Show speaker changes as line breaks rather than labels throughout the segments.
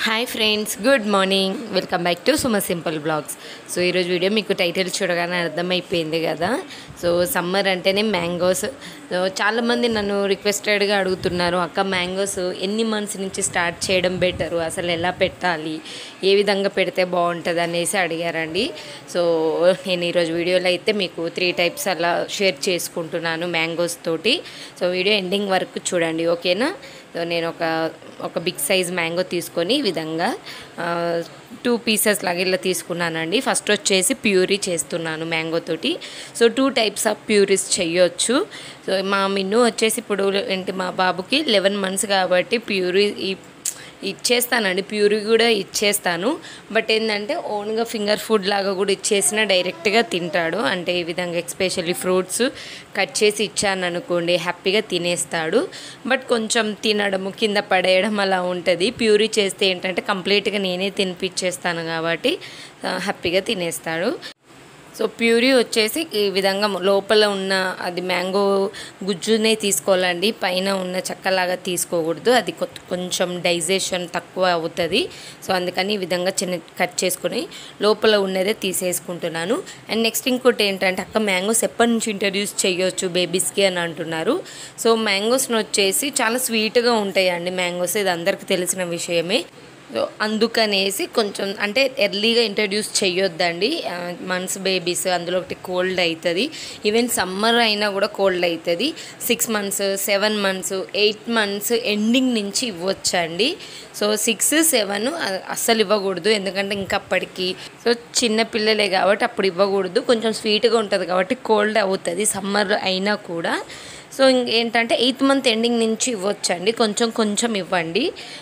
hi friends good morning welcome back to Suma simple blogs so ఈరోజు video మీకు title చూడగానే అర్థమైపోయింది కదా సో సమ్మర్ అంటేనే మ్యాంగోస్ సో చాలామంది నన్ను రిక్వెస్టెడ్గా అడుగుతున్నారు అక్క మ్యాంగోస్ ఎన్ని మంత్స్ నుంచి స్టార్ట్ చేయడం బెటరు అసలు ఎలా పెట్టాలి ఏ విధంగా పెడితే బాగుంటుంది అనేసి అడిగారండి సో నేను ఈరోజు వీడియోలో అయితే మీకు త్రీ టైప్స్ అలా షేర్ చేసుకుంటున్నాను మ్యాంగోస్ తోటి సో వీడియో ఎండింగ్ వరకు చూడండి ఓకేనా సో నేను ఒక ఒక బిగ్ సైజ్ మ్యాంగో తీసుకొని ఈ విధంగా టూ పీసెస్ లాగా ఇలా తీసుకున్నానండి ఫస్ట్ వచ్చేసి ప్యూరీ చేస్తున్నాను మ్యాంగో తోటి so two types of purees చేయొచ్చు సో మా మిన్ను వచ్చేసి ఇప్పుడు ఏంటి మా బాబుకి లెవెన్ మంత్స్ కాబట్టి ప్యూరీ ఈ ఇచ్చేస్తానండి ప్యూరీ కూడా ఇచ్చేస్తాను బట్ ఏంటంటే ఓన్గా ఫింగర్ ఫుడ్ లాగా కూడా ఇచ్చేసిన డైరెక్ట్గా తింటాడు అంటే ఈ విధంగా ఎక్స్పెషల్లీ ఫ్రూట్స్ కట్ చేసి ఇచ్చాను అనుకోండి హ్యాపీగా తినేస్తాడు బట్ కొంచెం తినడము కింద పడేయడం అలా ఉంటుంది ప్యూరీ చేస్తే ఏంటంటే కంప్లీట్గా నేనే తినిపించేస్తాను కాబట్టి హ్యాపీగా తినేస్తాడు సో ప్యూరీ వచ్చేసి ఈ విధంగా లోపల ఉన్న అది మ్యాంగో గుజ్జునే తీసుకోవాలండి పైన ఉన్న చెక్కలాగా తీసుకోకూడదు అది కొంచెం డైజెషన్ తక్కువ అవుతుంది సో అందుకని ఈ విధంగా చిన్న కట్ చేసుకుని లోపల ఉన్నదే తీసేసుకుంటున్నాను అండ్ నెక్స్ట్ ఇంకోటి ఏంటంటే అక్క మ్యాంగోస్ ఎప్పటి నుంచి ఇంట్రడ్యూస్ చేయొచ్చు బేబీస్కి అని అంటున్నారు సో మ్యాంగోస్ని వచ్చేసి చాలా స్వీట్గా ఉంటాయండి మ్యాంగోస్ ఇది అందరికీ తెలిసిన విషయమే సో అందుకనేసి కొంచెం అంటే ఎర్లీగా ఇంట్రడ్యూస్ చేయొద్దండి మంత్స్ బేబీస్ అందులో ఒకటి కోల్డ్ అవుతుంది ఈవెన్ సమ్మర్ అయినా కూడా కోల్డ్ అవుతుంది six months seven months eight months ending నుంచి ఇవ్వచ్చండి సో సిక్స్ సెవెన్ అస్సలు ఇవ్వకూడదు ఎందుకంటే ఇంకా అప్పటికి సో చిన్న పిల్లలే కాబట్టి అప్పుడు ఇవ్వకూడదు కొంచెం స్వీట్గా ఉంటుంది కాబట్టి కోల్డ్ అవుతుంది సమ్మర్ అయినా కూడా సో ఏంటంటే ఎయిత్ మంత్ ఎండింగ్ నుంచి ఇవ్వచ్చండి కొంచెం కొంచెం ఇవ్వండి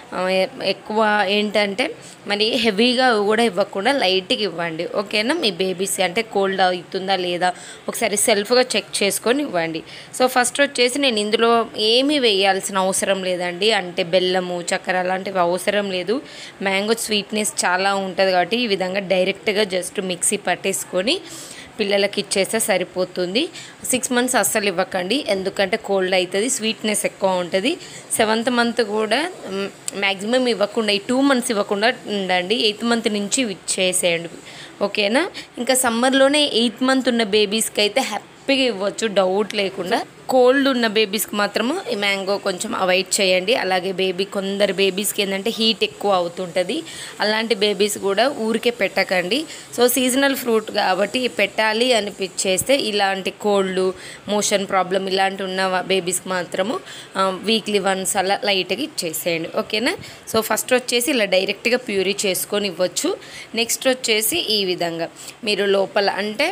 ఎక్కువ ఏంటంటే మరి హెవీగా కూడా ఇవ్వకుండా లైట్గా ఇవ్వండి ఓకేనా మీ బేబీస్ అంటే కోల్డ్ అవుతుందా లేదా ఒకసారి సెల్ఫ్గా చెక్ చేసుకొని ఇవ్వండి సో ఫస్ట్ వచ్చేసి నేను ఇందులో ఏమీ వేయాల్సిన అవసరం లేదండి అంటే బెల్లము చక్కెర అలాంటివి అవసరం లేదు మ్యాంగో స్వీట్నెస్ చాలా ఉంటుంది కాబట్టి ఈ విధంగా డైరెక్ట్గా జస్ట్ మిక్సీ పట్టేసుకొని పిల్లలకి ఇచ్చేస్తే సరిపోతుంది సిక్స్ మంత్స్ అస్సలు ఇవ్వకండి ఎందుకంటే కోల్డ్ అవుతుంది స్వీట్నెస్ ఎక్కువ ఉంటుంది సెవెంత్ మంత్ కూడా మ్యాక్సిమం ఇవ్వకుండా ఈ టూ మంత్స్ ఇవ్వకుండా ఉండండి ఎయిత్ మంత్ నుంచి ఇచ్చేసేయండి ఓకేనా ఇంకా సమ్మర్లోనే ఎయిత్ మంత్ ఉన్న బేబీస్కి అయితే హ్యాపీగా ఇవ్వచ్చు డౌట్ లేకుండా కోల్డ్ ఉన్న బేబీస్కి మాత్రము ఈ మ్యాంగో కొంచెం అవాయిడ్ చేయండి అలాగే బేబీ కొందరు బేబీస్కి ఏంటంటే హీట్ ఎక్కువ అవుతుంటుంది అలాంటి బేబీస్ కూడా ఊరికే పెట్టకండి సో సీజనల్ ఫ్రూట్ కాబట్టి పెట్టాలి అనిపించేస్తే ఇలాంటి కోల్డ్ మోషన్ ప్రాబ్లం ఇలాంటి ఉన్న బేబీస్కి మాత్రము వీక్లీ వన్స్ అలా లైట్గా ఇచ్చేసేయండి ఓకేనా సో ఫస్ట్ వచ్చేసి ఇలా డైరెక్ట్గా ప్యూరీ చేసుకొని ఇవ్వచ్చు నెక్స్ట్ వచ్చేసి ఈ విధంగా మీరు లోపల అంటే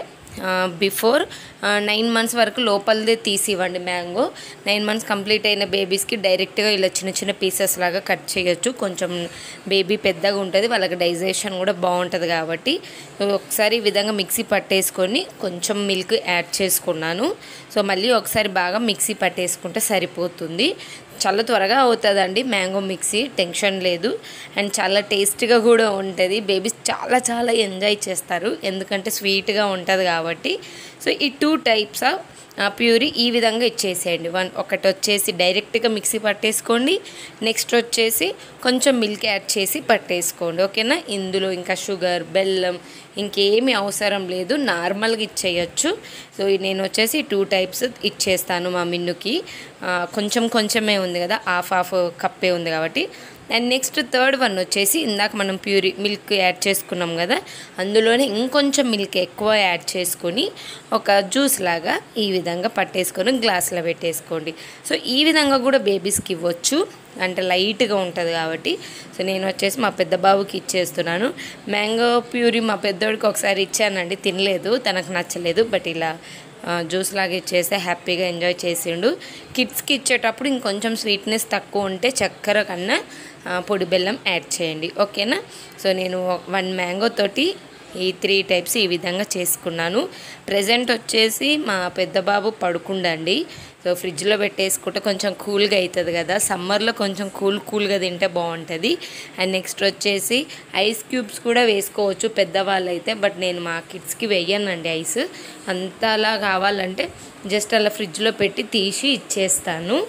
బిఫోర్ నైన్ మంత్స్ వరకు లోపలదే తీసి ఇవ్వండి మ్యాంగో నైన్ మంత్స్ కంప్లీట్ అయిన బేబీస్కి డైరెక్ట్గా ఇలా చిన్న చిన్న పీసెస్ లాగా కట్ చేయొచ్చు కొంచెం బేబీ పెద్దగా ఉంటుంది వాళ్ళకి డైజెషన్ కూడా బాగుంటుంది కాబట్టి ఒకసారి ఈ విధంగా మిక్సీ పట్టేసుకొని కొంచెం మిల్క్ యాడ్ చేసుకున్నాను సో మళ్ళీ ఒకసారి బాగా మిక్సీ పట్టేసుకుంటే సరిపోతుంది చాలా త్వరగా అవుతుందండి మ్యాంగో మిక్సీ టెన్షన్ లేదు అండ్ చాలా టేస్టీగా కూడా ఉంటుంది బేబీస్ చాలా చాలా ఎంజాయ్ చేస్తారు ఎందుకంటే స్వీట్గా ఉంటుంది కాబట్టి సో ఈ టూ టైప్స్ ఆఫ్ ప్యూరీ ఈ విధంగా ఇచ్చేసేయండి వన్ ఒకటి వచ్చేసి డైరెక్ట్గా మిక్సీ పట్టేసుకోండి నెక్స్ట్ వచ్చేసి కొంచెం మిల్క్ యాడ్ చేసి పట్టేసుకోండి ఓకేనా ఇందులో ఇంకా షుగర్ బెల్లం ఇంకేమీ అవసరం లేదు నార్మల్గా ఇచ్చేయచ్చు సో నేను వచ్చేసి టూ టైప్స్ ఇచ్చేస్తాను మా మిన్నుకి కొంచెం కొంచెమే ఉంది కదా హాఫ్ హాఫ్ కప్పే ఉంది కాబట్టి అండ్ నెక్స్ట్ థర్డ్ వన్ వచ్చేసి ఇందాక మనం ప్యూరి మిల్క్ యాడ్ చేసుకున్నాం కదా అందులోనే ఇంకొంచెం మిల్క్ ఎక్కువ యాడ్ చేసుకొని ఒక జ్యూస్ లాగా ఈ విధంగా పట్టేసుకొని గ్లాస్లో పెట్టేసుకోండి సో ఈ విధంగా కూడా బేబీస్కి ఇవ్వచ్చు అంటే లైట్గా ఉంటుంది కాబట్టి సో నేను వచ్చేసి మా పెద్ద బాబుకి ఇచ్చేస్తున్నాను మ్యాంగో ప్యూరీ మా పెద్దోడికి ఒకసారి ఇచ్చానండి తినలేదు తనకు నచ్చలేదు బట్ ఇలా జ్యూస్ లాగా ఇచ్చేస్తే హ్యాపీగా ఎంజాయ్ చేసిండు కిడ్స్కి ఇచ్చేటప్పుడు ఇంకొంచెం స్వీట్నెస్ తక్కువ ఉంటే చక్కెర కన్నా పొడి బెల్లం యాడ్ చేయండి ఓకేనా సో నేను వన్ మ్యాంగో తోటి ఈ త్రీ టైప్స్ ఈ విధంగా చేసుకున్నాను ప్రజెంట్ వచ్చేసి మా పెద్ద బాబు పడుకుండండి సో ఫ్రిడ్జ్లో పెట్టేసుకుంటే కొంచెం కూల్గా అవుతుంది కదా సమ్మర్లో కొంచెం కూల్ కూల్గా తింటే బాగుంటుంది అండ్ నెక్స్ట్ వచ్చేసి ఐస్ క్యూబ్స్ కూడా వేసుకోవచ్చు పెద్దవాళ్ళు అయితే బట్ నేను మా కిడ్స్కి వేయనండి ఐస్ అంతలా కావాలంటే జస్ట్ అలా ఫ్రిడ్జ్లో పెట్టి తీసి ఇచ్చేస్తాను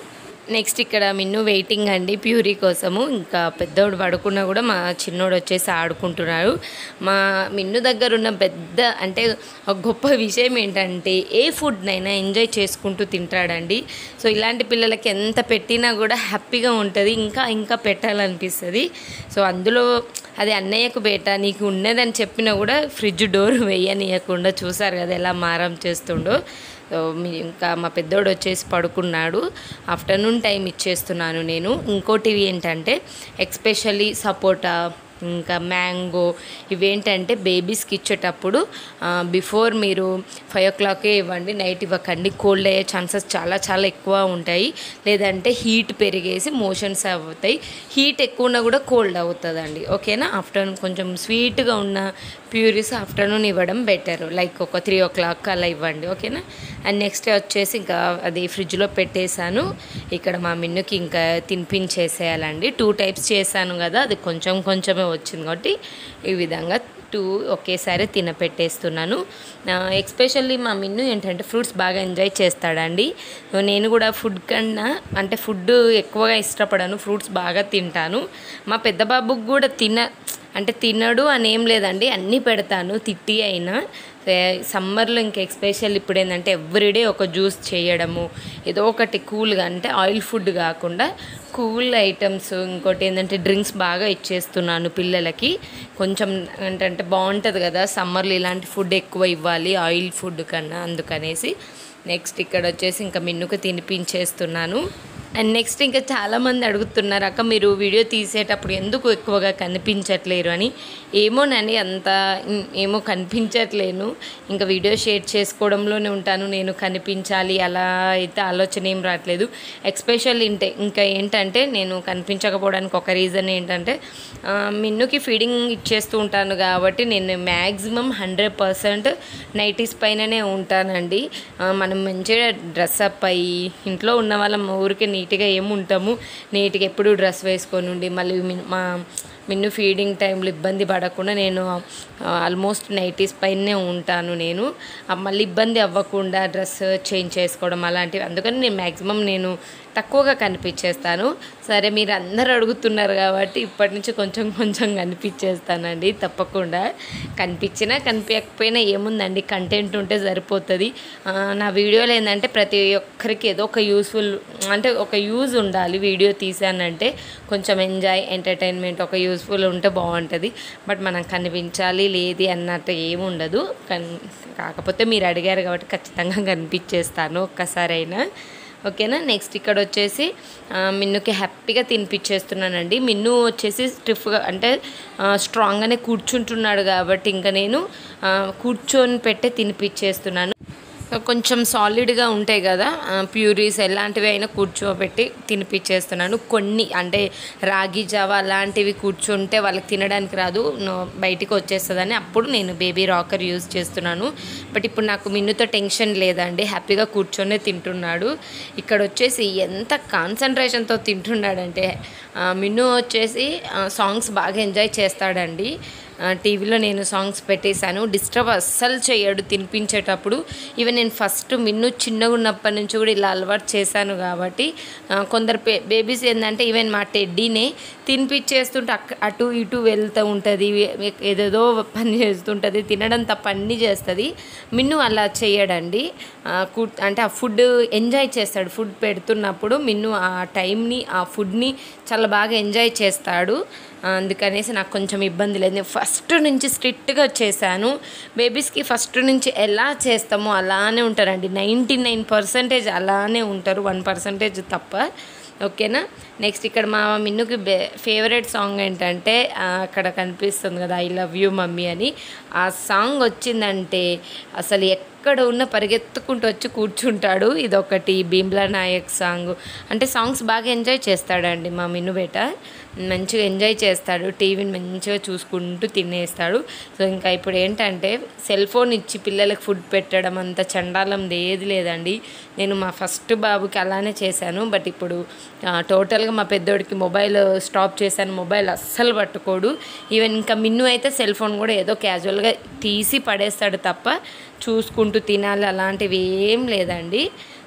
నెక్స్ట్ ఇక్కడ మిన్ను వెయిటింగ్ అండి ప్యూరీ కోసము ఇంకా పెద్దోడు పడుకున్నా కూడా మా చిన్నోడు వచ్చేసి ఆడుకుంటున్నారు మా మిన్ను దగ్గర ఉన్న పెద్ద అంటే ఒక గొప్ప విషయం ఏంటంటే ఏ ఫుడ్నైనా ఎంజాయ్ చేసుకుంటూ తింటాడండి సో ఇలాంటి పిల్లలకి ఎంత పెట్టినా కూడా హ్యాపీగా ఉంటుంది ఇంకా ఇంకా పెట్టాలనిపిస్తుంది సో అందులో అది అన్నయ్యకు బేట నీకు ఉన్నదని చెప్పినా కూడా ఫ్రిడ్జ్ డోర్ వేయనీయకుండా చూసారు కదా ఎలా మారం చేస్తుండో సో మీ ఇంకా మా పెద్దోడు వచ్చేసి పడుకున్నాడు ఆఫ్టర్నూన్ టైం ఇచ్చేస్తున్నాను నేను ఇంకోటివి ఏంటంటే ఎక్స్పెషల్లీ సపోటా ఇంకా మ్యాంగో ఇవేంటంటే బేబీస్కి ఇచ్చేటప్పుడు బిఫోర్ మీరు ఫైవ్ ఓ క్లాకే ఇవ్వండి నైట్ ఇవ్వకండి కోల్డ్ అయ్యే ఛాన్సెస్ చాలా చాలా ఎక్కువ ఉంటాయి లేదంటే హీట్ పెరిగేసి మోషన్స్ అవుతాయి హీట్ ఎక్కువ ఉన్నా కూడా కోల్డ్ అవుతుందండి ఓకేనా ఆఫ్టర్నూన్ కొంచెం స్వీట్గా ఉన్న ప్యూరీస్ ఆఫ్టర్నూన్ ఇవ్వడం బెటర్ లైక్ ఒక త్రీ ఓ క్లాక్ అలా ఇవ్వండి ఓకేనా అండ్ నెక్స్ట్ వచ్చేసి ఇంకా అది ఫ్రిడ్జ్లో పెట్టేశాను ఇక్కడ మా మిన్నుకి ఇంకా తినిపించేసేయాలండి టూ టైప్స్ చేశాను కదా అది కొంచెం కొంచెమే వచ్చింది కాబట్టి ఈ విధంగా టూ ఒకేసారి తినపెట్టేస్తున్నాను ఎక్స్పెషల్లీ మా మిన్ను ఏంటంటే ఫ్రూట్స్ బాగా ఎంజాయ్ చేస్తాడండి సో నేను కూడా ఫుడ్ కన్నా అంటే ఫుడ్ ఎక్కువగా ఇష్టపడను ఫ్రూట్స్ బాగా తింటాను మా పెద్ద బాబుకి కూడా తిన అంటే తినడు అని ఏం లేదండి అన్నీ పెడతాను తిట్టి అయినా సమ్మర్లో ఇంకా ఎక్స్పెషల్ ఇప్పుడు ఏంటంటే ఎవ్రీడే ఒక జ్యూస్ చేయడము ఏదో ఒకటి కూల్గా అంటే ఆయిల్ ఫుడ్ కాకుండా కూల్ ఐటమ్స్ ఇంకోటి ఏంటంటే డ్రింక్స్ బాగా ఇచ్చేస్తున్నాను పిల్లలకి కొంచెం ఏంటంటే బాగుంటుంది కదా సమ్మర్లో ఇలాంటి ఫుడ్ ఎక్కువ ఇవ్వాలి ఆయిల్ ఫుడ్ కన్నా అందుకనేసి నెక్స్ట్ ఇక్కడ వచ్చేసి ఇంకా మిన్నుకు తినిపించేస్తున్నాను అండ్ నెక్స్ట్ ఇంకా చాలామంది అడుగుతున్నారు అక్క మీరు వీడియో తీసేటప్పుడు ఎందుకు ఎక్కువగా కనిపించట్లేరు అని ఏమోనండి అంత ఉమ్, ఏమో కనిపించట్లేను ఇంకా వీడియో షేర్ చేసుకోవడంలోనే ఉంటాను నేను కనిపించాలి అలా అయితే ఆలోచన ఏం రావట్లేదు ఎక్స్పెషల్ ఇంటే ఇంకా ఏంటంటే నేను కనిపించకపోవడానికి ఒక రీజన్ ఏంటంటే ఆ, మిన్నుకి ఫీడింగ్ ఇచ్చేస్తూ ఉంటాను కాబట్టి నేను మ్యాక్సిమం హండ్రెడ్ పర్సెంట్ నైటీస్ పైననే ఉంటానండి ఆ, మనం మంచిగా డ్రెస్అప్ అయ్యి ఇంట్లో ఉన్న వాళ్ళం ఊరికి నీట్గా ఏముంటాము నీట్గా ఎప్పుడు డ్రెస్ వేసుకొని ఉండి మళ్ళీ మీ- మా మిన్ను ఫీడింగ్ టైంలో ఇబ్బంది పడకుండా నేను ఆల్మోస్ట్ నైటీస్ పైనే ఉంటాను నేను ఆ, మళ్ళీ ఇబ్బంది అవ్వకుండా డ్రెస్ చేంజ్ చేసుకోవడం అలాంటివి అందుకని నేను మ్యాక్సిమం నేను తక్కువగా కనిపించేస్తాను సరే మీరు అందరు అడుగుతున్నారు కాబట్టి ఇప్పటి నుంచి కొంచెం కొంచెం కనిపించేస్తానండి తప్పకుండా కనిపించినా కనిపించకపోయినా ఏముందండి కంటెంట్ ఉంటే సరిపోతుంది ఆ, నా వీడియోలో ఏంటంటే ప్రతి ఒక్కరికి ఏదో ఒక యూస్ఫుల్ అంటే ఒక యూజ్ ఉండాలి వీడియో తీసానంటే కొంచెం ఎంజాయ్ ఎంటర్టైన్మెంట్ ఒక యూస్ఫుల్ ఉంటే బాగుంటుంది బట్ మనం కనిపించాలి లేది అన్నట్టు ఏముండదు కన్ కాకపోతే మీరు అడిగారు కాబట్టి ఖచ్చితంగా కనిపించేస్తాను ఒక్కసారైనా ఓకేనా నెక్స్ట్ ఇక్కడ వచ్చేసి ఆ, మిన్నుకి హ్యాపీగా తినిపించేస్తున్నానండి మిన్ను వచ్చేసి స్టిఫ్గా అంటే ఆ, స్ట్రాంగ్గానే కూర్చుంటున్నాడు కాబట్టి ఇంకా నేను ఆ, కూర్చొని పెట్టే తినిపించేస్తున్నాను కొంచెం సాలిడ్గా ఉంటాయి కదా ఆ, ప్యూరీస్ ఎలాంటివి అయినా కూర్చోబెట్టి తినిపించేస్తున్నాను కొన్ని అంటే రాగి జావా అలాంటివి కూర్చుంటే వాళ్ళకి తినడానికి రాదు నో- బయటికి వచ్చేస్తుందని అప్పుడు నేను బేబీ రాకర్ యూజ్ చేస్తున్నాను బట్ ఇప్పుడు నాకు మిన్నుతో టెన్షన్ లేదండి హ్యాపీగా కూర్చొనే తింటున్నాడు ఇక్కడ వచ్చేసి ఎంత కాన్సన్ట్రేషన్తో తింటున్నాడంటే ఆ, మిన్ను వచ్చేసి సాంగ్స్ బాగా ఎంజాయ్ చేస్తాడండి ఆ, టీవీలో నేను సాంగ్స్ పెట్టేశాను డిస్టర్బ్ అస్సలు చేయడు తినిపించేటప్పుడు ఈవెన్ నేను ఫస్ట్ మిన్ను చిన్నగా ఉన్నప్పటి నుంచి కూడా ఇలా అలవాటు చేశాను కాబట్టి ఆ, కొందరు బే బేబీస్ ఏంటంటే ఈవెన్ మా టెడ్డీనే తినిపించేస్తుంటే అక్క అటు ఇటు వెళ్తూ ఉంటుంది ఏదేదో పని చేస్తుంటుంది తినడం తప్ప అన్నీ చేస్తుంది మిన్ను అలా చేయడండి ఆ, కు- అంటే ఆ ఫుడ్ ఎంజాయ్ చేస్తాడు ఫుడ్ పెడుతున్నప్పుడు మిన్ను ఆ టైంని ఆ ఫుడ్ని చాలా బాగా ఎంజాయ్ చేస్తాడు ఆ, అందుకనేసి నాకు కొంచెం ఇబ్బంది లేదు నేను ఫస్ట్ నుంచి స్ట్రిక్ట్గా చేశాను బేబీస్కి ఫస్ట్ నుంచి ఎలా చేస్తామో అలానే ఉంటారండి నైంటీ నైన్ పర్సెంటేజ్ అలానే ఉంటారు వన్ పర్సెంటేజ్ తప్ప ఓకేనా నెక్స్ట్ ఇక్కడ మా మిన్నుకి బే ఫేవరెట్ సాంగ్ ఏంటంటే ఆ, అక్కడ కనిపిస్తుంది కదా ఐ లవ్ యూ మమ్మీ అని ఆ సాంగ్ వచ్చిందంటే అసలు ఎక్కడ ఉన్న పరిగెత్తుకుంటూ వచ్చి కూర్చుంటాడు ఇదొకటి భీమ్లా నాయక్ సాంగ్ అంటే సాంగ్స్ బాగా ఎంజాయ్ చేస్తాడండి మా మిన్ను బేట మంచిగా ఎంజాయ్ చేస్తాడు టీవీని మంచిగా చూసుకుంటూ తినేస్తాడు సో ఇంకా ఇప్పుడు ఏంటంటే సెల్ ఫోన్ ఇచ్చి పిల్లలకు ఫుడ్ పెట్టడం అంత చండాలంది ఏది లేదండి నేను మా ఫస్ట్ బాబుకి అలానే చేశాను బట్ ఇప్పుడు ఆ, టోటల్గా మా పెద్దోడికి మొబైల్ స్టాప్ చేశాను మొబైల్ అస్సలు పట్టుకోడు ఈవెన్ ఇంకా మిన్ను అయితే సెల్ ఫోన్ కూడా ఏదో క్యాజువల్గా తీసి పడేస్తాడు తప్ప చూసుకుంటూ తినాలి అలాంటివి ఏం లేదండి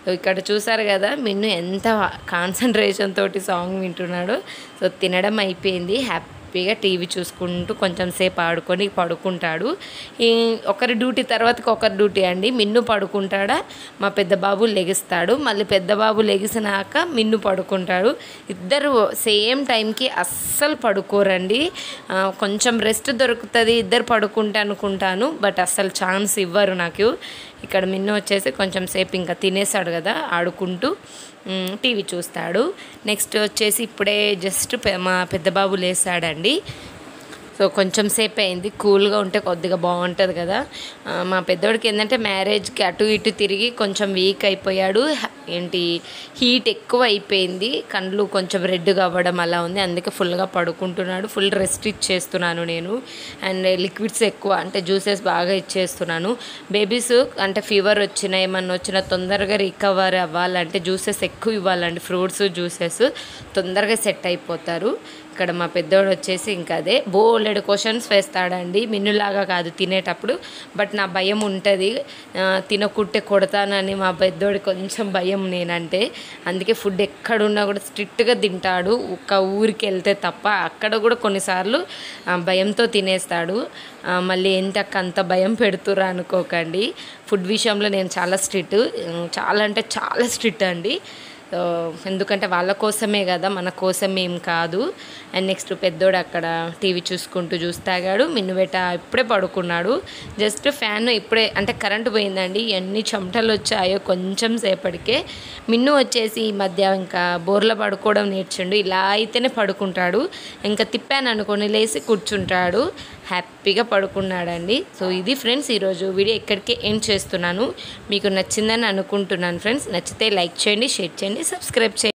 సో ఇక్కడ చూసారు కదా మిన్ను ఎంత కాన్సన్ట్రేషన్ తోటి సాంగ్ వింటున్నాడో సో తినడం అయిపోయింది హ్యాపీగా టీవీ చూసుకుంటూ కొంచెం సేపు ఆడుకొని పడుకుంటాడు ఈ ఒకరి డ్యూటీ తర్వాతకి ఒకరి డ్యూటీ అండి మిన్ను పడుకుంటాడా మా పెద్ద బాబు లెగిస్తాడు మళ్ళీ పెద్ద బాబు లెగిసినాక మిన్ను పడుకుంటాడు ఇద్దరు సేమ్ టైంకి అస్సలు పడుకోరండి ఆ, కొంచెం రెస్ట్ దొరుకుతుంది ఇద్దరు పడుకుంటే అనుకుంటాను బట్ అస్సలు ఛాన్స్ ఇవ్వరు నాకు ఇక్కడ మిన్ను వచ్చేసి కొంచెం సేపు ఇంకా తినేసాడు కదా ఆడుకుంటూ మ్, టీవీ చూస్తాడు నెక్స్ట్ వచ్చేసి ఇప్పుడే జస్ట్ పె- మా పెద్ద బాబు లేసాడండి సో కొంచెం సేపు అయింది కూల్గా ఉంటే కొద్దిగా బాగుంటుంది కదా ఆ, మా పెద్దోడికి ఏంటంటే మ్యారేజ్కి అటు ఇటు తిరిగి కొంచెం వీక్ అయిపోయాడు హ- ఏంటి హీట్ ఎక్కువ అయిపోయింది కండ్లు కొంచెం రెడ్గా అవ్వడం అలా ఉంది అందుకే ఫుల్గా పడుకుంటున్నాడు ఫుల్ రెస్ట్ ఇచ్చేస్తున్నాను నేను అండ్ లిక్విడ్స్ ఎక్కువ అంటే జ్యూసెస్ బాగా ఇచ్చేస్తున్నాను బేబీస్ అంటే ఫీవర్ వచ్చినా ఏమన్నా వచ్చినా తొందరగా రికవర్ అవ్వాలంటే జ్యూసెస్ ఎక్కువ ఇవ్వాలండి ఫ్రూట్స్ జ్యూసెస్ తొందరగా సెట్ అయిపోతారు ఇక్కడ మా పెద్దోడు వచ్చేసి ఇంకా అదే బోలెడు క్వశ్చన్స్ వేస్తాడండి మిన్నులాగా కాదు తినేటప్పుడు బట్ నా భయం ఉంటుంది తినకుంటే కొడతానని మా పెద్దోడి కొంచెం భయం నేనంటే అందుకే ఫుడ్ ఎక్కడున్నా కూడా స్ట్రిక్ట్గా తింటాడు ఒక ఊరికి వెళ్తే తప్ప అక్కడ కూడా కొన్నిసార్లు ఆ, భయంతో తినేస్తాడు ఆ, మళ్ళీ ఏంటక్క అంత భయం పెడుతురా అనుకోకండి ఫుడ్ విషయంలో నేను చాలా స్ట్రిక్ట్ చాలా అంటే చాలా స్ట్రిక్ట్ అండి సో ఎందుకంటే వాళ్ళ కోసమే కదా మన కోసం ఏం కాదు అండ్ నెక్స్ట్ పెద్దోడు అక్కడ టీవీ చూసుకుంటూ చూస్తాగాడు మిన్నుబెట్ట ఇప్పుడే పడుకున్నాడు జస్ట్ ఫ్యాన్ ఇప్పుడే అంటే కరెంటు పోయిందండి ఎన్ని చెమటలు వచ్చాయో కొంచెం సేపటికే మిన్ను వచ్చేసి ఈ మధ్య ఇంకా బోర్లో పడుకోవడం నేర్చుండు ఇలా అయితేనే పడుకుంటాడు ఇంకా తిప్పాను అనుకొని లేచి కూర్చుంటాడు హ్యాపీగా పడుకున్నాడండి సో ఇది ఫ్రెండ్స్ ఈరోజు వీడియో ఎక్కడికే ఏం చేస్తున్నాను మీకు నచ్చిందని అనుకుంటున్నాను ఫ్రెండ్స్ నచ్చితే లైక్ చేయండి షేర్ చేయండి సబ్స్క్రైబ్ చేయండి